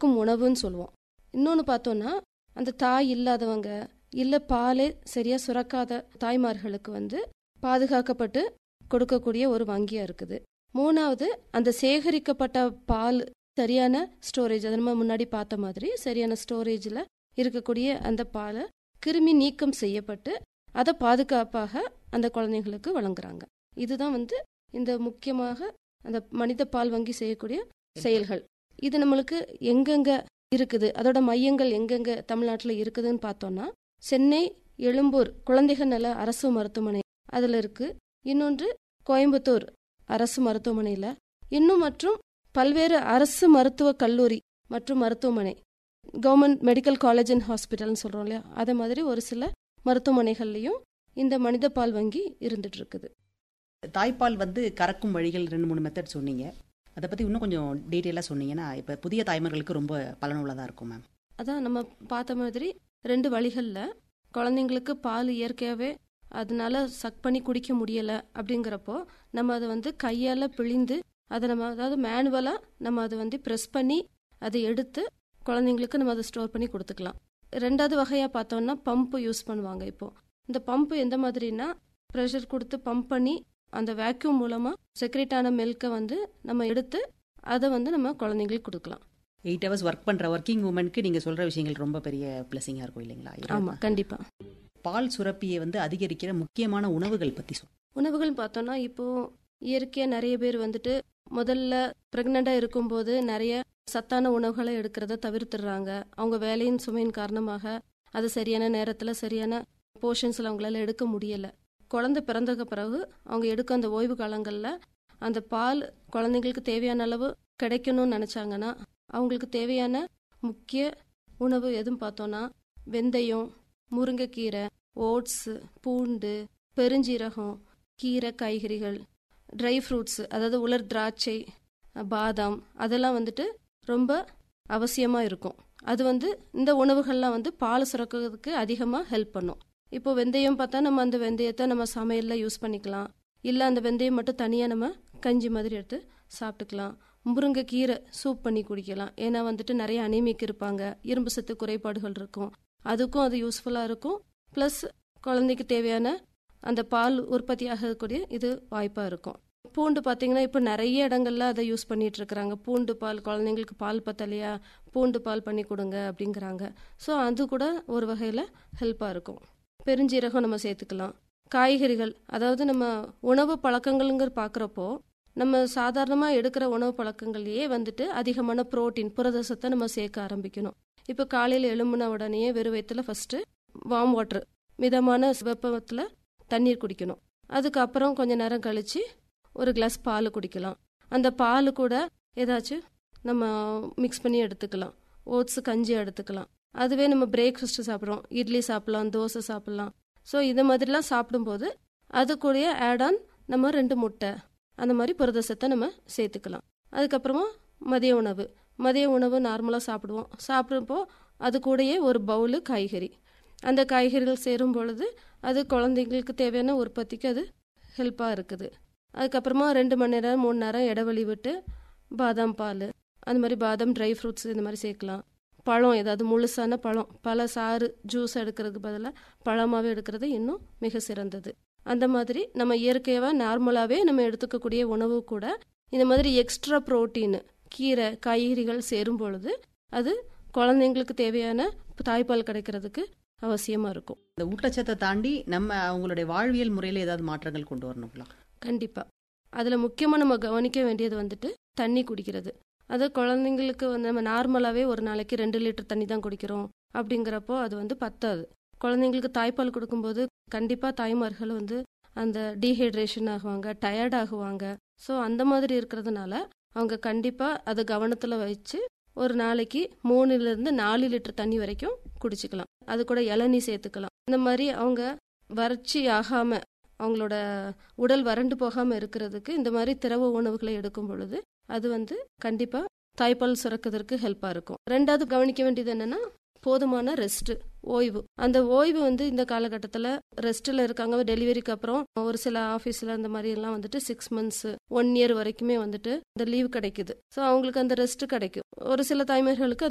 கறக்கும் உணவுன்னு சொல்லுவோம் இன்னொன்று பார்த்தோன்னா அந்த தாய் இல்லாதவங்க இல்லை பாலே சரியாக சுரக்காத தாய்மார்களுக்கு வந்து பாதுகாக்கப்பட்டு கொடுக்கக்கூடிய ஒரு வங்கியாக இருக்குது மூணாவது அந்த சேகரிக்கப்பட்ட பால் சரியான ஸ்டோரேஜ் அது நம்ம முன்னாடி பார்த்த மாதிரி சரியான ஸ்டோரேஜில் இருக்கக்கூடிய அந்த பாலை கிருமி நீக்கம் செய்யப்பட்டு அதை பாதுகாப்பாக அந்த குழந்தைங்களுக்கு வழங்குறாங்க இதுதான் வந்து இந்த முக்கியமாக அந்த மனித பால் வங்கி செய்யக்கூடிய செயல்கள் இது நம்மளுக்கு எங்கெங்க இருக்குது அதோட மையங்கள் எங்கெங்க தமிழ்நாட்டில் இருக்குதுன்னு பார்த்தோம்னா சென்னை எழும்பூர் குழந்தைகள் நல அரசு மருத்துவமனை அதில் இருக்கு இன்னொன்று கோயம்புத்தூர் அரசு மருத்துவமனையில் இன்னும் மற்றும் பல்வேறு அரசு மருத்துவ கல்லூரி மற்றும் மருத்துவமனை கவர்மெண்ட் மெடிக்கல் காலேஜ் அண்ட் ஹாஸ்பிட்டல்னு சொல்கிறோம் இல்லையா அதே மாதிரி ஒரு சில மருத்துவமனைகள்லையும் இந்த மனித பால் வங்கி இருந்துட்டு இருக்குது தாய்ப்பால் வந்து கறக்கும் வழிகள் ரெண்டு மூணு மெத்தட் சொன்னீங்க அதை பற்றி இன்னும் கொஞ்சம் டீட்டெயிலாக சொன்னீங்கன்னா இப்போ புதிய தாய்மார்களுக்கு ரொம்ப பலனுள்ளதாக இருக்கும் மேம் அதான் நம்ம பார்த்த மாதிரி ரெண்டு வழிகளில் குழந்தைங்களுக்கு பால் இயற்கையாகவே அதனால சக் பண்ணி குடிக்க முடியலை அப்படிங்கிறப்போ நம்ம அதை வந்து கையால் பிழிந்து அதை நம்ம அதாவது மேனுவலாக நம்ம அதை வந்து ப்ரெஸ் பண்ணி அதை எடுத்து குழந்தைங்களுக்கு நம்ம அதை ஸ்டோர் பண்ணி கொடுத்துக்கலாம் ரெண்டாவது வகையாக பார்த்தோம்னா பம்பு யூஸ் பண்ணுவாங்க இப்போ இந்த பம்பு எந்த மாதிரினா ப்ரெஷர் கொடுத்து பம்ப் பண்ணி அந்த வேக்யூம் மூலமாக செக்ரேட் ஆன மில்கை வந்து நம்ம எடுத்து அதை வந்து நம்ம குழந்தைங்களுக்கு கொடுக்கலாம் எயிட் ஹவர்ஸ் ஒர்க் பண்ணுற ஒர்க்கிங் உமனுக்கு நீங்கள் சொல்கிற விஷயங்கள் ரொம்ப பெரிய பிளஸிங்காக இருக்கும் இல்லைங்களா ஆமாம் கண்டிப்பாக பால் சுரப்பியை வந்து அதிகரிக்கிற முக்கியமான உணவுகள் பற்றி சொல் உணவுகள் பார்த்தோம்னா இப்போ இயற்கையாக நிறைய பேர் வந்துட்டு முதல்ல ப்ரெக்னெண்ட்டாக இருக்கும்போது நிறைய சத்தான உணவுகளை எடுக்கிறத தவிர்த்துடுறாங்க அவங்க வேலையின் சுமையின் காரணமாக அது சரியான நேரத்தில் சரியான போர்ஷன்ஸில் அவங்களால எடுக்க முடியலை குழந்தை பிறந்ததுக்கு பிறகு அவங்க எடுக்க அந்த ஓய்வு காலங்களில் அந்த பால் குழந்தைங்களுக்கு தேவையான அளவு கிடைக்கணும்னு நினச்சாங்கன்னா அவங்களுக்கு தேவையான முக்கிய உணவு எதுவும் பார்த்தோன்னா வெந்தயம் முருங்கைக்கீரை ஓட்ஸு பூண்டு பெருஞ்சீரகம் கீரை காய்கறிகள் ட்ரை ஃப்ரூட்ஸ் அதாவது உலர் திராட்சை பாதாம் அதெல்லாம் வந்துட்டு ரொம்ப அவசியமாக இருக்கும் அது வந்து இந்த உணவுகள்லாம் வந்து பால் சுரக்கிறதுக்கு அதிகமாக ஹெல்ப் பண்ணும் இப்போ வெந்தயம் பார்த்தா நம்ம அந்த வெந்தயத்தை நம்ம சமையலில் யூஸ் பண்ணிக்கலாம் இல்லை அந்த வெந்தயம் மட்டும் தனியாக நம்ம கஞ்சி மாதிரி எடுத்து சாப்பிட்டுக்கலாம் முருங்கைக்கீரை சூப் பண்ணி குடிக்கலாம் ஏன்னா வந்துட்டு நிறைய அனிமிக் இருப்பாங்க இரும்பு சத்து குறைபாடுகள் இருக்கும் அதுக்கும் அது யூஸ்ஃபுல்லாக இருக்கும் ப்ளஸ் குழந்தைக்கு தேவையான அந்த பால் உற்பத்தி ஆகக்கூடிய இது வாய்ப்பாக இருக்கும் பூண்டு பார்த்தீங்கன்னா இப்போ நிறைய இடங்கள்ல அதை யூஸ் பண்ணிட்டு இருக்கிறாங்க பூண்டு பால் குழந்தைங்களுக்கு பால் பத்தலையா பூண்டு பால் பண்ணி கொடுங்க அப்படிங்கிறாங்க ஸோ அது கூட ஒரு வகையில் ஹெல்ப்பாக இருக்கும் பெருஞ்சீரகம் நம்ம சேர்த்துக்கலாம் காய்கறிகள் அதாவது நம்ம உணவு பழக்கங்கள்ங்கிற பார்க்குறப்போ நம்ம சாதாரணமாக எடுக்கிற உணவு பழக்கங்கள்லேயே வந்துட்டு அதிகமான புரோட்டீன் புரதசத்தை நம்ம சேர்க்க ஆரம்பிக்கணும் இப்போ காலையில் எழும்புன உடனே வெறும் வயிற்றுல ஃபஸ்ட்டு வார்ம் வாட்டர் மிதமான வெப்பத்தில் தண்ணீர் குடிக்கணும் அதுக்கப்புறம் கொஞ்ச நேரம் கழித்து ஒரு கிளாஸ் பால் குடிக்கலாம் அந்த பால் கூட ஏதாச்சும் நம்ம மிக்ஸ் பண்ணி எடுத்துக்கலாம் ஓட்ஸ் கஞ்சி எடுத்துக்கலாம் அதுவே நம்ம பிரேக்ஃபாஸ்ட் சாப்பிட்றோம் இட்லி சாப்பிட்லாம் தோசை சாப்பிட்லாம் ஸோ இது மாதிரிலாம் சாப்பிடும்போது அது கூடயே ஆட் ஆன் நம்ம ரெண்டு முட்டை அந்த மாதிரி புரதசத்தை நம்ம சேர்த்துக்கலாம் அதுக்கப்புறமா மதிய உணவு மதிய உணவு நார்மலாக சாப்பிடுவோம் சாப்பிட்றப்போ அது கூடயே ஒரு பவுலு காய்கறி அந்த காய்கறிகள் சேரும் பொழுது அது குழந்தைங்களுக்கு தேவையான உற்பத்திக்கு அது ஹெல்ப்பாக இருக்குது அதுக்கப்புறமா ரெண்டு மணி நேரம் மூணு நேரம் இடைவெளி விட்டு பாதாம் பால் அந்த மாதிரி பாதாம் ட்ரை ஃப்ரூட்ஸ் இந்த மாதிரி சேர்க்கலாம் பழம் ஏதாவது முழுசான பழம் பழ சாறு ஜூஸ் எடுக்கிறதுக்கு பதிலாக பழமாகவே எடுக்கிறது இன்னும் மிக சிறந்தது அந்த மாதிரி நம்ம இயற்கையாக நார்மலாகவே நம்ம எடுத்துக்கக்கூடிய உணவு கூட இந்த மாதிரி எக்ஸ்ட்ரா புரோட்டீன் கீரை காய்கறிகள் சேரும் பொழுது அது குழந்தைங்களுக்கு தேவையான தாய்ப்பால் கிடைக்கிறதுக்கு அவசியமாக இருக்கும் இந்த ஊட்டச்சத்தை தாண்டி நம்ம அவங்களுடைய வாழ்வியல் முறையில் ஏதாவது மாற்றங்கள் கொண்டு வரணுங்களா கண்டிப்பாக அதில் முக்கியமாக நம்ம கவனிக்க வேண்டியது வந்துட்டு தண்ணி குடிக்கிறது அது குழந்தைங்களுக்கு வந்து நம்ம நார்மலாகவே ஒரு நாளைக்கு ரெண்டு லிட்டர் தண்ணி தான் குடிக்கிறோம் அப்படிங்கிறப்போ அது வந்து பத்தாது குழந்தைங்களுக்கு தாய்ப்பால் கொடுக்கும்போது கண்டிப்பாக தாய்மார்கள் வந்து அந்த டீஹைட்ரேஷன் ஆகுவாங்க டயர்ட் ஆகுவாங்க ஸோ அந்த மாதிரி இருக்கிறதுனால அவங்க கண்டிப்பாக அதை கவனத்தில் வச்சு ஒரு நாளைக்கு மூணுலேருந்து நாலு லிட்டர் தண்ணி வரைக்கும் குடிச்சிக்கலாம் அது கூட இளநீ சேர்த்துக்கலாம் இந்த மாதிரி அவங்க வறட்சி ஆகாம அவங்களோட உடல் வறண்டு போகாம இருக்கிறதுக்கு இந்த மாதிரி திரவ உணவுகளை எடுக்கும் பொழுது அது வந்து கண்டிப்பா தாய்ப்பால் சுரக்கிறதுக்கு ஹெல்ப்பா இருக்கும் ரெண்டாவது கவனிக்க வேண்டியது என்னன்னா போதுமான ரெஸ்ட் ஓய்வு அந்த ஓய்வு வந்து இந்த காலகட்டத்தில் ரெஸ்ட்டில் இருக்காங்க டெலிவரிக்கு அப்புறம் ஒரு சில ஆஃபீஸில் அந்த மாதிரி எல்லாம் வந்துட்டு சிக்ஸ் மந்த்ஸ் ஒன் இயர் வரைக்குமே வந்துட்டு இந்த லீவ் கிடைக்குது ஸோ அவங்களுக்கு அந்த ரெஸ்ட் கிடைக்கும் ஒரு சில தாய்மார்களுக்கு அந்த